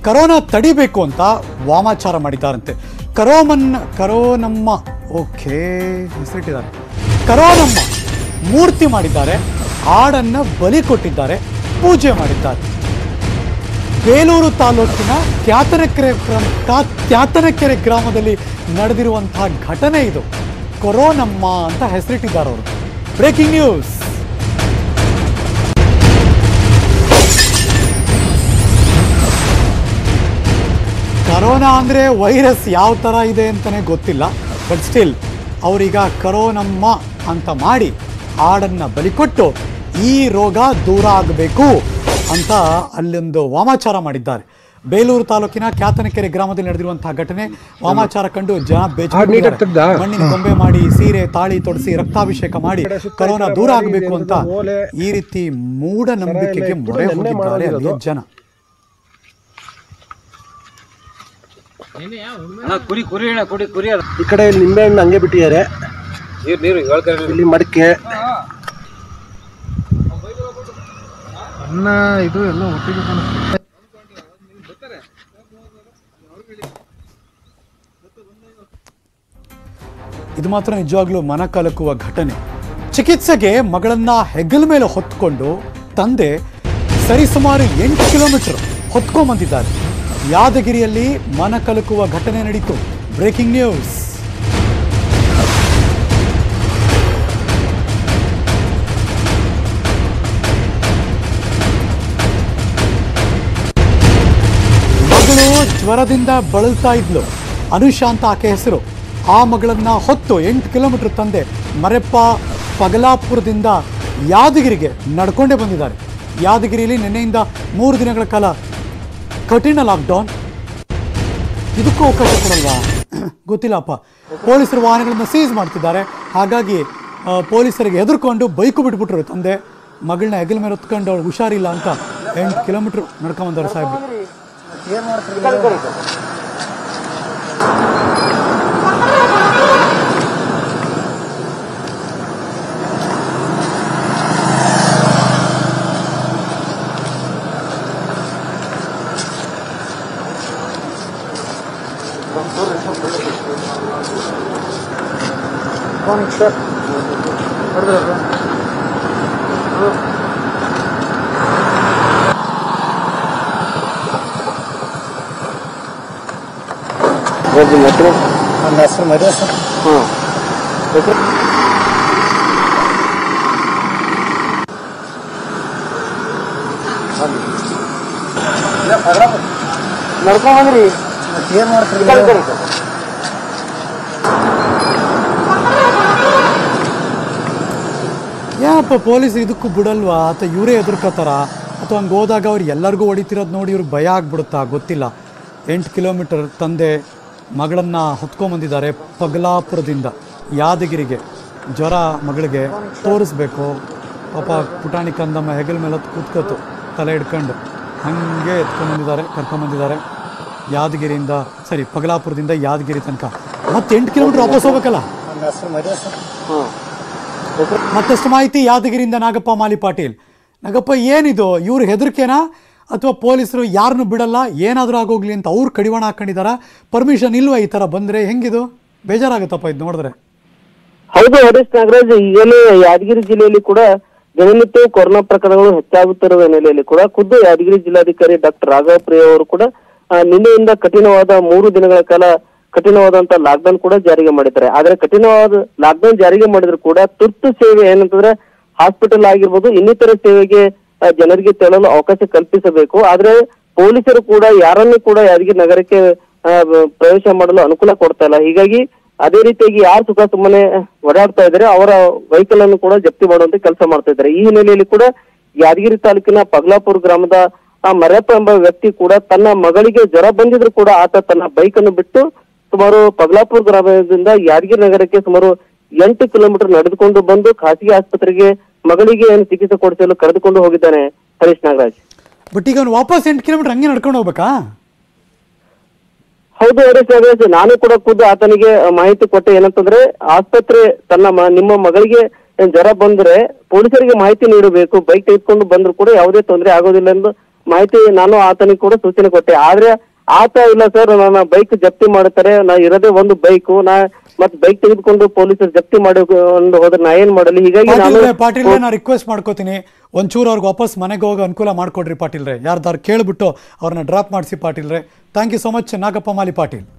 corona ತಡಿಬೇಕು ಅಂತ ವಾಮಾಚಾರ ಮಾಡಿದ್ದಾರಂತೆ ಕರೋಮನ್ ಕರೋನಮ್ಮ okay ಹೆಸರಿಟ್ಟಿದ್ದಾರೆ ಕರೋನಮ್ಮ ಮೂರ್ತಿ ಮಾಡಿದ್ದಾರೆ ಆಡನ್ನು ಬಲಿ ಕೊಟ್ಟಿದ್ದಾರೆ ಪೂಜೆ ಮಾಡಿದ್ದಾರೆ ಬೇಲೂರು ತಾಲೂಕಿನ ತ್ಯಾತನಕೆರೆ ಗ್ರಾಮ ತಾ- ತ್ಯಾತನಕೆರೆ ಗ್ರಾಮದಲ್ಲಿ ನಡೆದಿರುವಂತಹ ಘಟನೆ ಇದು ಕೊರೋನಮ್ಮ ಅಂತ ಹೆಸರಿಟ್ಟಿದ್ದಾರೆ ಅವರು ಬ್ರೇಕಿಂಗ್ ನ್ಯೂಸ್ ಕರೋನಾ ಅಂದರೆ ವೈರಸ್ ಯಾವ ಥರ ಇದೆ ಅಂತಲೇ ಗೊತ್ತಿಲ್ಲ ಬಟ್ ಸ್ಟಿಲ್ ಅವರೀಗ ಕರೋನಮ್ಮ ಅಂತ ಮಾಡಿ ಆಡನ್ನು ಬಲಿಕೊಟ್ಟು ಈ ರೋಗ ದೂರ ಆಗಬೇಕು ಅಂತ ಅಲ್ಲೊಂದು ವಾಮಾಚಾರ ಮಾಡಿದ್ದಾರೆ ಬೇಲೂರು ತಾಲೂಕಿನ ಕ್ಯಾತನಕೆರೆ ಗ್ರಾಮದಲ್ಲಿ ನಡೆದಿರುವಂತಹ ಘಟನೆ ವಾಮಾಚಾರ ಕಂಡು ಜನ ಬೇಜಾರು ಮಣ್ಣಿನ ಗೊಂಬೆ ಮಾಡಿ ಸೀರೆ ತಾಳಿ ತೊಡಿಸಿ ರಕ್ತಾಭಿಷೇಕ ಮಾಡಿ ಕರೋನಾ ದೂರ ಆಗಬೇಕು ಅಂತ ಈ ರೀತಿ ಮೂಢನಂಬಿಕೆಗೆ ಮೊರೆ ಹೋಗಿದ್ದಾರೆ ಅಲ್ಲಿಯ ಜನ ಅಣ್ಣ ಕುರಿ ಕುರಿ ಅಣ್ಣ ಕುರಿ ಕುರಿ ಅದ ಈ ಕಡೆ ನಿಂಬೆ ಹಣ್ಣು ಹಂಗೆ ಬಿಟ್ಟಿದ್ದಾರೆ ನೀರು ನೀರು ಹೇಳ್ತಾರೆ ಇಲ್ಲಿ ಮಡಿಕೆ ಅನ್ನ ಇದು ಎಲ್ಲ ಒಟ್ಟಿಗೆ ಕಾಣಿಸ್ತದೆ ಇದು ಮಾತ್ರ ನಿಜವಾಗ್ಲೂ ಮನ ಕಲಕುವ ಘಟನೆ ಚಿಕಿತ್ಸೆಗೆ ಮಗಳನ್ನ ಹೆಗಲ ಮೇಲೆ ಹೊತ್ಕೊಂಡು ತಂದೆ ಸರಿಸುಮಾರು ಎಂಟು ಕಿಲೋಮೀಟರ್ ಹೊತ್ಕೊಂಡ್ಬಂದಿದ್ದಾರೆ ಯಾದಗಿರಿಯಲ್ಲಿ ಮನ ಕಲಕುವ ಘಟನೆ ನಡೀತು ಬ್ರೇಕಿಂಗ್ ನ್ಯೂಸ್ ಮಗಳು ಜ್ವರದಿಂದ ಬಳಲ್ತಾ ಇದ್ಲು ಅನುಷಾ ಅಂತ ಆಕೆ ಹೆಸರು ಆ ಮಗಳನ್ನ ಹೊತ್ತು ಎಂಟು ಕಿಲೋಮೀಟರ್ ತಂದೆ ಮರೆಪ್ಪ ಪಗಲಾಪುರದಿಂದ ಯಾದಗಿರಿಗೆ ನಡ್ಕೊಂಡೇ ಬಂದಿದ್ದಾರೆ ಯಾದಗಿರಿಯಲ್ಲಿ ನಿನ್ನೆಯಿಂದ ಮೂರು ದಿನಗಳ ಕಾಲ ಕಠಿಣ ಲಾಕ್ಡೌನ್ ಇದಕ್ಕೂ ಅವಕಾಶ ಕೊಡಲ್ವಾ ಗೊತ್ತಿಲ್ಲಪ್ಪ ಪೊಲೀಸರು ವಾಹನಗಳನ್ನು ಸೀಸ್ ಮಾಡ್ತಿದ್ದಾರೆ ಹಾಗಾಗಿ ಆ, ಪೊಲೀಸರಿಗೆ ಹೆದರ್ಕೊಂಡು ಬೈಕು ಬಿಟ್ಬಿಟ್ರು ತಂದೆ ಮಗಳನ್ನ ಹೆಗಲ ಮೇಲೆ ಹೊತ್ಕೊಂಡು ಅವ್ಳು ಹುಷಾರಿಲ್ಲ ಅಂತ ಎಂಟು ಕಿಲೋಮೀಟ್ರ್ ನಡ್ಕೊಂಬಂದವ್ರು ಸಾಹೇಬ್ರು ನನ್ನ ಹೆಸರು ಮರಿಯ ಸರ್ ನಡ್ಕೊಂಡ್ಬಂದ್ರಿ ಏನ್ ಮಾಡ್ತೀರಿ ಯಾಪ ಪೊಲೀಸರು ಇದಕ್ಕೂ ಬಿಡಲ್ವಾ ಅಥವಾ ಇವರೇ ಎದುರ್ಕೋತಾರ ಅಥವಾ ಹಂಗೆ ಹೋದಾಗ ಅವ್ರು ಎಲ್ಲರಿಗೂ ಹೊಡಿತಿರೋದು ನೋಡಿ ಇವ್ರಿಗೆ ಭಯ ಆಗ್ಬಿಡುತ್ತಾ ಗೊತ್ತಿಲ್ಲ ಎಂಟು ಕಿಲೋಮೀಟರ್ ತಂದೆ ಮಗಳನ್ನು ಹೊತ್ಕೊಂಬಂದಿದ್ದಾರೆ ಪಗಲಾಪುರದಿಂದ ಯಾದಗಿರಿಗೆ ಜ್ವರ ಮಗಳಿಗೆ ತೋರಿಸ್ಬೇಕು ಪಾಪ ಪುಟಾಣಿ ಕಂದಮ್ಮ ಹೆಗಲ ಮೇಲೆ ಹೊತ್ತು ಕೂತ್ಕೋತು ತಲೆ ಹಿಡ್ಕೊಂಡು ಹಾಗೆ ಎತ್ಕೊಂಬಂದಿದ್ದಾರೆ ಕರ್ಕೊಂಬಂದಿದ್ದಾರೆ ಯಾದಗಿರಿಯಿಂದ ಸರಿ ಪಗಲಾಪುರದಿಂದ ಯಾದಗಿರಿ ತನಕ ಮತ್ತೆ ಎಂಟು ಕಿಲೋಮೀಟರ್ ವಾಪಸ್ ಹೋಗ್ಬೇಕಲ್ಲ ನನ್ನ ಹೆಸರು ಮರಿಯ ಸರ್ ಮತ್ತಷ್ಟು ಮಾಹಿತಿ ಯಾದಗಿರಿಯಿಂದ ನಾಗಪ್ಪ ಮಾಲಿ ಪಾಟೀಲ್ ನಾಗಪ್ಪ ಏನಿದು ಇವ್ರ ಹೆದರಿಕೆನಾ ಅಥವಾ ಪೊಲೀಸರು ಯಾರನ್ನು ಬಿಡಲ್ಲ ಏನಾದರೂ ಆಗೋಗ್ಲಿ ಅಂತ ಅವ್ರು ಕಡಿವಾಣ ಹಾಕೊಂಡಿದಾರ ಪರ್ಮಿಷನ್ ಇಲ್ವಾ ಈ ಥರ ಬಂದರೆ ಹೆಂಗಿದು ಬೇಜಾರಾಗುತ್ತಪ್ಪ ಇದು ನೋಡಿದ್ರೆ ಹೌದು ಹರೀಶ್ ನಾಗರಾಜ್ ಈಗಲೇ ಯಾದಗಿರಿ ಜಿಲ್ಲೆಯಲ್ಲಿ ಕೂಡ ದಿನನಿತ್ಯ ಕೊರೋನಾ ಪ್ರಕರಣಗಳು ಹೆಚ್ಚಾಗುತ್ತಿರುವ ಹಿನ್ನೆಲೆಯಲ್ಲಿ ಕೂಡ ಖುದ್ದು ಯಾದಗಿರಿ ಜಿಲ್ಲಾಧಿಕಾರಿ ಡಾಕ್ಟರ್ ರಾಘವ ಪ್ರಿಯ ಅವರು ಕೂಡ ಆ, ನಿನ್ನೆಯಿಂದ ಕಠಿಣವಾದ ಮೂರು ದಿನಗಳ ಕಾಲ ಕಠಿಣವಾದಂತ ಲಾಕ್ಡೌನ್ ಕೂಡ ಜಾರಿಗೆ ಮಾಡಿದ್ದಾರೆ ಆದ್ರೆ ಕಠಿಣವಾದ ಲಾಕ್ಡೌನ್ ಜಾರಿಗೆ ಮಾಡಿದ್ರು ಕೂಡ ತುರ್ತು ಸೇವೆ ಏನಂತಂದ್ರೆ ಹಾಸ್ಪಿಟಲ್ ಆಗಿರ್ಬೋದು ಇನ್ನಿತರ ಸೇವೆಗೆ ಆ, ಜನರಿಗೆ ತೆರಳಲು ಅವಕಾಶ ಕಲ್ಪಿಸಬೇಕು ಆದ್ರೆ ಪೊಲೀಸರು ಕೂಡ ಯಾರನ್ನೂ ಕೂಡ ಯಾದಗಿರಿ ನಗರಕ್ಕೆ ಆ, ಬ- ಪ್ರವೇಶ ಮಾಡಲು ಅನುಕೂಲ ಕೊಡ್ತಾ ಇಲ್ಲ ಹೀಗಾಗಿ ಅದೇ ರೀತಿಯಾಗಿ ಯಾರು ಸುಖ ಸುಮ್ಮನೆ ಓಡಾಡ್ತಾ ಇದ್ದಾರೆ ಅವರ ವೆಹಿಕಲ್ ಅನ್ನು ಕೂಡ ಜಪ್ತಿ ಮಾಡುವಂತ ಕೆಲಸ ಮಾಡ್ತಾ ಇದ್ದಾರೆ ಈ ಹಿನ್ನೆಲೆಯಲ್ಲಿ ಕೂಡ ಯಾದಗಿರಿ ತಾಲೂಕಿನ ಪಗ್ಲಾಪುರ ಗ್ರಾಮದ ಆ ಮರ್ಯಪ್ಪ ಎಂಬ ವ್ಯಕ್ತಿ ಕೂಡ ತನ್ನ ಮಗಳಿಗೆ ಜ್ವರ ಬಂದಿದ್ರು ಕೂಡ ಆತ ತನ್ನ ಬೈಕ್ ಅನ್ನು ಬಿಟ್ಟು ಸುಮಾರು ಪಗ್ಲಾಪುರ ಗ್ರಾಮದಿಂದ ಯಾದಗಿರಿ ನಗರಕ್ಕೆ ಸುಮಾರು ಎಂಟು ಕಿಲೋಮೀಟರ್ ನಡೆದುಕೊಂಡು ಬಂದು ಖಾಸಗಿ ಆಸ್ಪತ್ರೆಗೆ ಮಗಳಿಗೆ ಏನು ಚಿಕಿತ್ಸೆ ಕೊಡಿಸಲು ಕರೆದುಕೊಂಡು ಹೋಗಿದ್ದಾನೆ ಹರೀಶ್ ನಾಗರಾಜ್ ಬಟ್ ಈಗ ಅವ್ನು ವಾಪಸ್ ಎಂಟು ಕಿಲೋಮೀಟರ್ ಹಂಗೆ ನಡ್ಕೊಂಡು ಹೋಗ್ಬೇಕಾ ಹೌದು ಹರೀಶ್ ನಾಗರಾಜ್ ನಾನು ಕೂಡ ಖುದ್ದು ಆತನಿಗೆ ಮಾಹಿತಿ ಕೊಟ್ಟೆ ಏನಂತಂದ್ರೆ ಆಸ್ಪತ್ರೆ ತನ್ನ ಮ- ನಿಮ್ಮ ಮಗಳಿಗೆ ಏನ್ ಜ್ವರ ಬಂದ್ರೆ ಪೊಲೀಸರಿಗೆ ಮಾಹಿತಿ ನೀಡಬೇಕು ಬೈಕ್ ತೆಗೆದುಕೊಂಡು ಬಂದ್ರು ಕೂಡ ಯಾವುದೇ ತೊಂದರೆ ಆಗೋದಿಲ್ಲ ಎಂದು ಮಾಹಿತಿ ನಾನು ಆತನಿಗೆ ಕೂಡ ಸೂಚನೆ ಕೊಟ್ಟೆ ಆದ್ರೆ ಆತ ಇಲ್ಲ ಸರ್ ನನ್ನ ಬೈಕ್ ಜಪ್ತಿ ಮಾಡುತ್ತಾರೆ ನಾ ಇರೋದೇ ಒಂದು ಬೈಕು ನಾ ಮತ್ ಬೈಕ್ ತೆಗೆದುಕೊಂಡು ಪೊಲೀಸರು ಜಪ್ತಿ ಮಾಡಿಕೊಂಡು ಹೋದ್ರೆ ನಾ ಏನ್ ಮಾಡಲಿ ಹೀಗಾಗಿ ನಾನು ಪಾಟೀಲ್ರೆ ಪಾಟೀಲ್ರೆ ನಾ ರಿಕ್ವೆಸ್ಟ್ ಮಾಡ್ಕೋತೀನಿ ಒಂಚೂರು ಅವ್ರಿಗೆ ವಾಪಸ್ ಮನೆಗೆ ಹೋಗೋ ಅನುಕೂಲ ಮಾಡ್ಕೊಡ್ರಿ ಪಾಟೀಲ್ರೆ ಯಾರ್ದಾರು ಕೇಳ್ಬಿಟ್ಟು ಅವ್ರನ್ನ ಡ್ರಾಪ್ ಮಾಡಿಸಿ ಪಾಟೀಲ್ರೆ thank you so much Nagappa Mali Patil